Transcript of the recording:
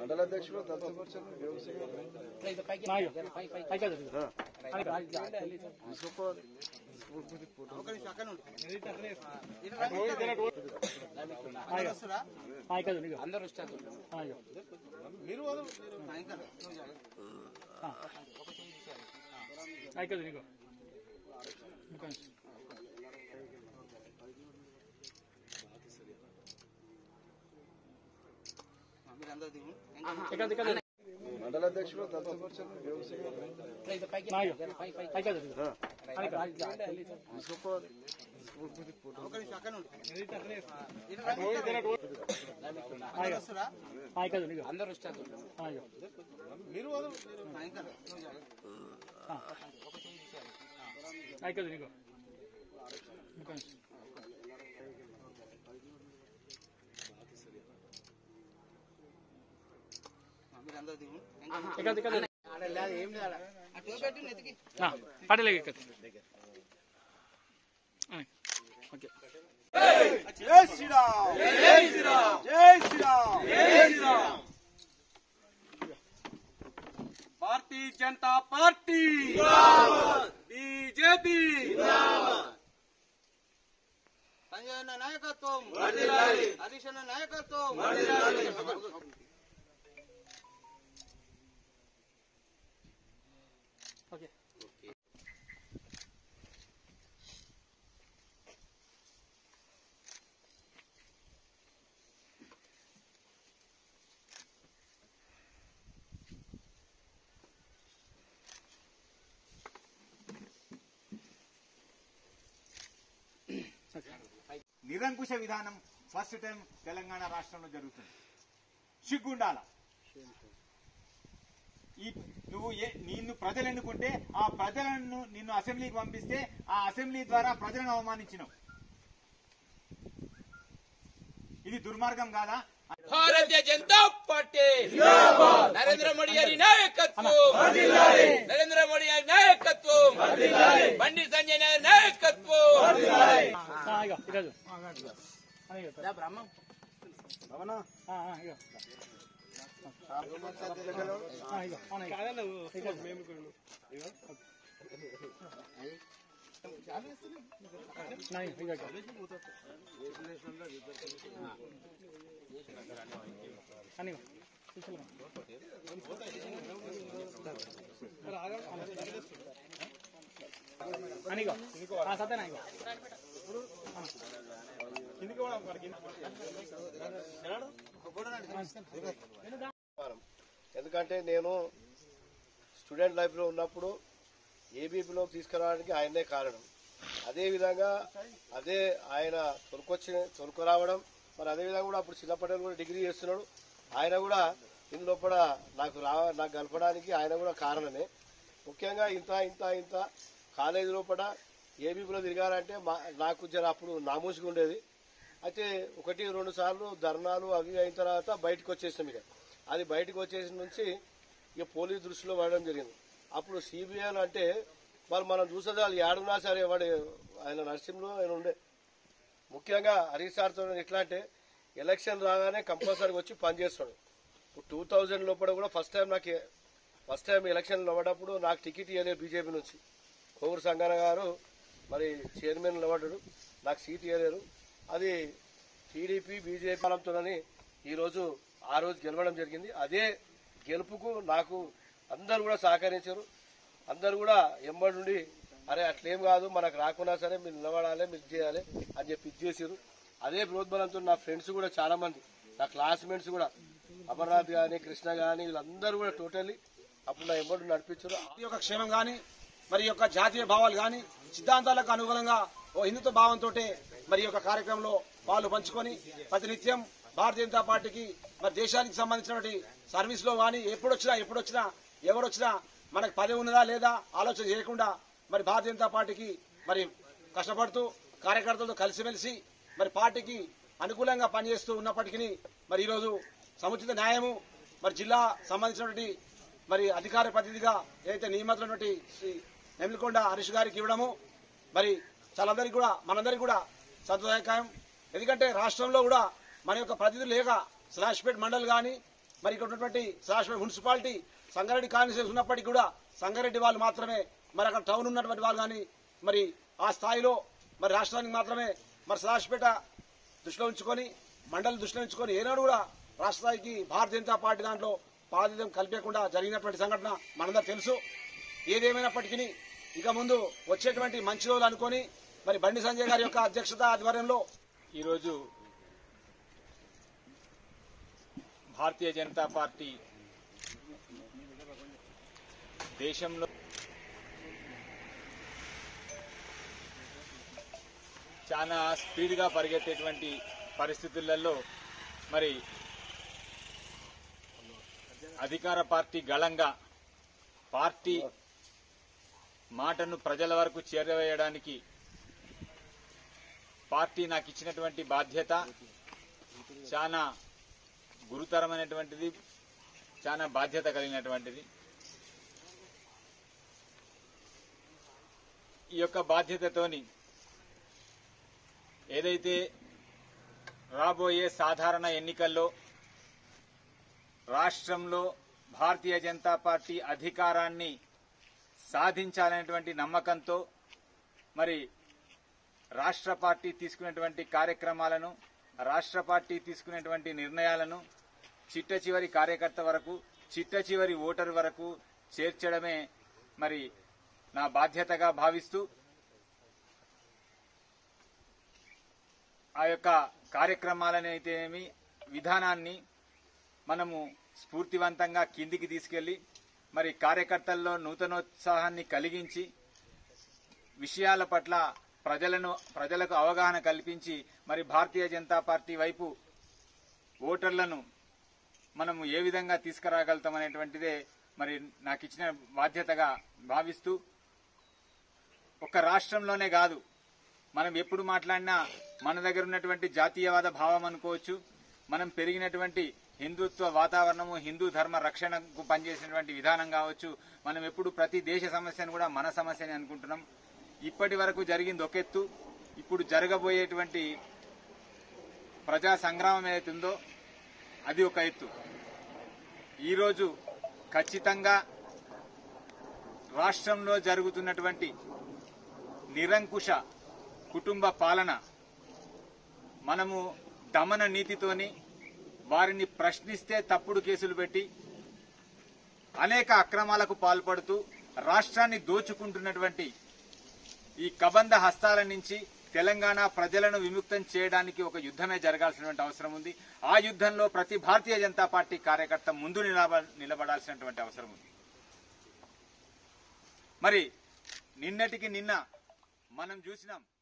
మండల అధ్యక్షుడు దళిత తీసుకోవాలి అందరు వస్తారు మండల అధ్యక్షుడు దళిత తీసుకోవాలి అందరు వస్తారు జై శ్రీరామ్ జై శ్రీరామ్ జై శ్రీరామ్ జై శ్రీరామ్ భారతీయ జనతా పార్టీ బీజేపీ సంజయ్ నాయకత్వం హరీష్ అన్న నాయకత్వం నిరంకుశ విధానం ఫస్ట్ టైం తెలంగాణ రాష్ట్రంలో జరుగుతుంది సిగ్గుండాల ఈ నువ్వు ఏ- నిన్ను ప్రజలు ఎన్నుకుంటే ఆ ప్రజలను నిన్ను అసెంబ్లీకి పంపిస్తే ఆ అసెంబ్లీ ద్వారా ప్రజలను అవమానించినావు ఇది దుర్మార్గం కాదా భారతీయ జనతా పార్టీ నరేంద్ర మోడీ గారి నాయకత్వం నరేంద్ర మోడీ గారి నాయకత్వం బండి సంజయ్ గారి నాయకత్వం ఎందుకంటే నేను స్టూడెంట్ లైఫ్ లో ఉన్నప్పుడు ఏబీపీలో తీసుకురావడానికి ఆయనే కారణం అదే విధంగా అదే ఆయన తొలకొచ్చి తొలుకు రావడం మరి అదే విధంగా కూడా అప్పుడు చిన్నప్పటి కూడా డిగ్రీ చేస్తున్నాడు ఆయన కూడా ఇందులో కూడా నాకు రా నాకు కలపడానికి ఆయన కూడా కారణమే ముఖ్యంగా ఇంత ఇంత ఇంత కాలేజీ లోపల ఏబీపీలో తిరగాలంటే మా నాకు జర అప్పుడు నామూసిగా ఉండేది అయితే ఒకటి రెండు సార్లు ధర్నాలు అవి అయిన తర్వాత బయటకు వచ్చేసాం ఇక అది బయటకు వచ్చేసిన నుంచి ఇక పోలీస్ దృష్టిలో పడడం జరిగింది అప్పుడు సిబిఐ అంటే వాళ్ళు మనం చూసేది వాళ్ళు ఏడున్నా సరే వాడు ఆయన నర్సింహలో ఆయన ఉండే ముఖ్యంగా హరీష్ సార్తో ఎట్లా అంటే ఎలక్షన్ రాగానే కంపల్సరీగా వచ్చి పనిచేస్తాడు ఇప్పుడు టూ థౌజండ్ లోపల కూడా ఫస్ట్ టైం నాకు ఫస్ట్ టైం ఎలక్షన్ నిలబడ్డప్పుడు నాకు టికెట్ ఇవ్వలేదు బీజేపీ నుంచి కోవూరు సంగన్న గారు మరి చైర్మన్ నిలబడ్డాడు నాకు సీట్ ఇవ్వలేరు అది టీడీపీ బీజేపీ బలంతోనని ఈరోజు ఆ రోజు గెలవడం జరిగింది అదే గెలుపుకు నాకు అందరూ కూడా సహకరించారు అందరూ కూడా ఎంబడి నుండి అరే అట్లేం కాదు మనకు రాకున్నా సరే మీరు నిలబడాలి మీరు చేయాలి అని చెప్పి ఇది చేసారు అదే ప్రోద్బలంతో నా ఫ్రెండ్స్ కూడా చాలా మంది నా క్లాస్మేట్స్ కూడా అమర్నాథ్ గాని కృష్ణ గాని వీళ్ళందరూ కూడా టోటల్లీ అప్పుడు నా ఎంబడి నడిపించారు ఈ యొక్క క్షేమం గాని మరి ఈ యొక్క జాతీయ భావాలు గాని సిద్ధాంతాలకు అనుగుణంగా ఓ హిందుత్వ భావంతో మరి ఈ యొక్క కార్యక్రమంలో పాలు పంచుకొని ప్రతినిత్యం భారతీయ జనతా పార్టీకి మరి దేశానికి సంబంధించినటువంటి సర్వీస్ లో గాని ఎప్పుడొచ్చినా ఎప్పుడొచ్చినా ఎవరొచ్చినా మనకు పదవి ఉన్నదా లేదా ఆలోచన చేయకుండా మరి భారతీయ జనతా పార్టీకి మరి కష్టపడుతూ కార్యకర్తలతో కలిసిమెలిసి మరి పార్టీకి అనుకూలంగా పనిచేస్తూ ఉన్నప్పటికీ మరి ఈరోజు సముచిత న్యాయము మరి జిల్లా సంబంధించినటువంటి మరి అధికార ప్రతినిధిగా ఏదైతే నియమితున్నటువంటి శ్రీ నెమిలికొండ హరీష్ గారికి ఇవ్వడము మరి చాలందరికీ కూడా మనందరికీ కూడా సంతోషదాయకం ఎందుకంటే రాష్ట్రంలో కూడా మన యొక్క ప్రతినిధులు లేక స్లాష్పేట్ మండల్ గాని మరి ఇక్కడ ఉన్నటువంటి సదాశివ మున్సిపాలిటీ సంగారెడ్డి కాన్స్టిట్యూన్స్ ఉన్నప్పటికీ కూడా సంగారెడ్డి వాళ్ళు మాత్రమే మరి అక్కడ టౌన్ ఉన్నటువంటి వాళ్ళు కానీ మరి ఆ స్థాయిలో మరి రాష్ట్రానికి మాత్రమే మరి సదాశివపేట దృష్టిలో ఉంచుకొని మండలి దృష్టిలో ఉంచుకొని ఏనాడు కూడా రాష్ట్ర స్థాయికి భారతీయ జనతా పార్టీ దాంట్లో పాదిత్యం కల్పించకుండా జరిగినటువంటి సంఘటన మనందరూ తెలుసు ఏదేమైనప్పటికీ ఇక ముందు వచ్చేటువంటి మంచి రోజులు అనుకొని మరి బండి సంజయ్ గారి యొక్క అధ్యక్షత ఆధ్వర్యంలో ఈరోజు భారతీయ జనతా పార్టీ దేశంలో చాలా స్పీడ్గా పరిగెత్తేటువంటి పరిస్థితులలో మరి అధికార పార్టీ గళంగా పార్టీ మాటను ప్రజల వరకు చేరవేయడానికి పార్టీ నాకు ఇచ్చినటువంటి బాధ్యత చాలా గురుతరమైనటువంటిది చాలా బాధ్యత కలిగినటువంటిది ఈ యొక్క బాధ్యతతోని ఏదైతే రాబోయే సాధారణ ఎన్నికల్లో రాష్ట్రంలో భారతీయ జనతా పార్టీ అధికారాన్ని సాధించాలనేటువంటి నమ్మకంతో మరి రాష్ట్ర పార్టీ తీసుకునేటువంటి కార్యక్రమాలను రాష్ట్ర పార్టీ తీసుకునేటువంటి నిర్ణయాలను చిట్ట చివరి కార్యకర్త వరకు చిట్ట చివరి ఓటరు వరకు చేర్చడమే మరి నా బాధ్యతగా భావిస్తూ ఆ యొక్క కార్యక్రమాలనైతేనేమి విధానాన్ని మనము స్ఫూర్తివంతంగా కిందికి తీసుకెళ్లి మరి కార్యకర్తల్లో నూతనోత్సాహాన్ని కలిగించి విషయాల పట్ల ప్రజలను ప్రజలకు అవగాహన కల్పించి మరి భారతీయ జనతా పార్టీ వైపు ఓటర్లను మనము ఏ విధంగా తీసుకురాగలుగుతాం అనేటువంటిదే మరి నాకు ఇచ్చిన బాధ్యతగా భావిస్తూ ఒక రాష్ట్రంలోనే కాదు మనం ఎప్పుడు మాట్లాడినా మన దగ్గర ఉన్నటువంటి జాతీయవాద భావం అనుకోవచ్చు మనం పెరిగినటువంటి హిందుత్వ వాతావరణము హిందూ ధర్మ రక్షణకు పనిచేసినటువంటి విధానం కావచ్చు మనం ఎప్పుడు ప్రతి దేశ సమస్యను కూడా మన సమస్యని అనుకుంటున్నాం ఇప్పటి వరకు జరిగింది ఒక ఎత్తు ఇప్పుడు జరగబోయేటువంటి ప్రజా సంగ్రామం ఏదైతే ఉందో అది ఒక ఎత్తు ఈరోజు ఖచ్చితంగా రాష్ట్రంలో జరుగుతున్నటువంటి నిరంకుశ కుటుంబ పాలన మనము దమన నీతితోని వారిని ప్రశ్నిస్తే తప్పుడు కేసులు పెట్టి అనేక అక్రమాలకు పాల్పడుతూ రాష్ట్రాన్ని దోచుకుంటున్నటువంటి ఈ కబంధ హస్తాల నుంచి తెలంగాణ ప్రజలను విముక్తం చేయడానికి ఒక యుద్ధమే జరగాల్సినటువంటి అవసరం ఉంది ఆ యుద్ధంలో ప్రతి భారతీయ జనతా పార్టీ కార్యకర్త ముందు నిలబ నిలబడాల్సినటువంటి అవసరం ఉంది మరి నిన్నటికి నిన్న మనం చూసినాం